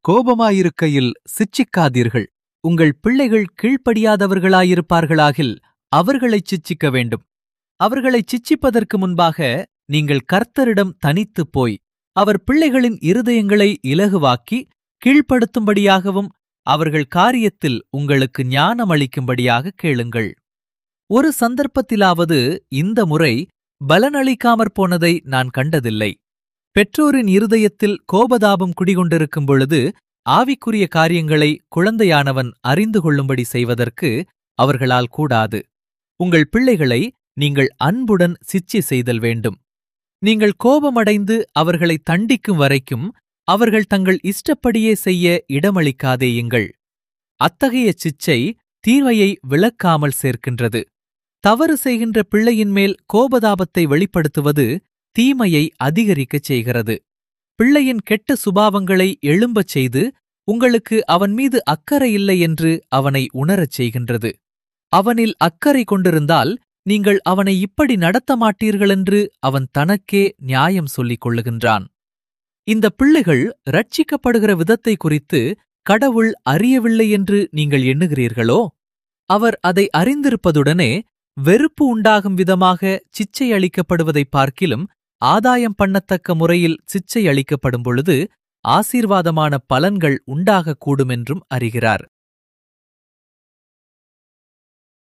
கோபமாயிருக்கையில் சிட்சிக்காதீர்கள் உங்கள் பிள்ளைகள் கீழ்ப்படியாதவர்களாயிருப்பார்களாகில் அவர்களைச் சிட்சிக்க வேண்டும் அவர்களைச் சிட்சிப்பதற்கு முன்பாக நீங்கள் கர்த்தரிடம் தனித்துப் போய் அவர் பிள்ளைகளின் இருதயங்களை இலகுவாக்கி கீழ்ப்படுத்தும்படியாகவும் அவர்கள் காரியத்தில் உங்களுக்கு ஞானமளிக்கும்படியாக கேளுங்கள் ஒரு சந்தர்ப்பத்திலாவது இந்த முறை பலனளிக்காமற் போனதை நான் கண்டதில்லை பெற்றோரின் இருதயத்தில் கோபதாபம் குடிகொண்டிருக்கும் பொழுது ஆவிக்குரிய காரியங்களை குழந்தையானவன் அறிந்து கொள்ளும்படி செய்வதற்கு அவர்களால் கூடாது உங்கள் பிள்ளைகளை நீங்கள் அன்புடன் சிச்சி செய்தல் வேண்டும் நீங்கள் கோபமடைந்து அவர்களை தண்டிக்கும் வரைக்கும் அவர்கள் தங்கள் இஷ்டப்படியே செய்ய இடமளிக்காதேயுங்கள் அத்தகைய சிச்சை தீமையை விளக்காமல் சேர்க்கின்றது தவறு செய்கின்ற பிள்ளையின் மேல் கோபதாபத்தை வெளிப்படுத்துவது தீமையை அதிகரிக்கச் செய்கிறது பிள்ளையின் கெட்ட சுபாவங்களை எழும்பச் செய்து உங்களுக்கு அவன் மீது அக்கறை இல்லை என்று அவனை உணரச் செய்கின்றது அவனில் அக்கறை கொண்டிருந்தால் நீங்கள் அவனை இப்படி நடத்த மாட்டீர்களென்று அவன் தனக்கே நியாயம் சொல்லிக் கொள்ளுகின்றான் இந்த பிள்ளைகள் ரட்சிக்கப்படுகிற விதத்தை குறித்து கடவுள் அறியவில்லை என்று நீங்கள் எண்ணுகிறீர்களோ அவர் அதை அறிந்திருப்பதுடனே வெறுப்பு உண்டாகும் விதமாக சிச்சை அளிக்கப்படுவதைப் பார்க்கிலும் ஆதாயம் பண்ணத்தக்க முறையில் சிச்சை அளிக்கப்படும் பொழுது ஆசீர்வாதமான பலன்கள் உண்டாகக்கூடுமென்றும் அறிகிறார்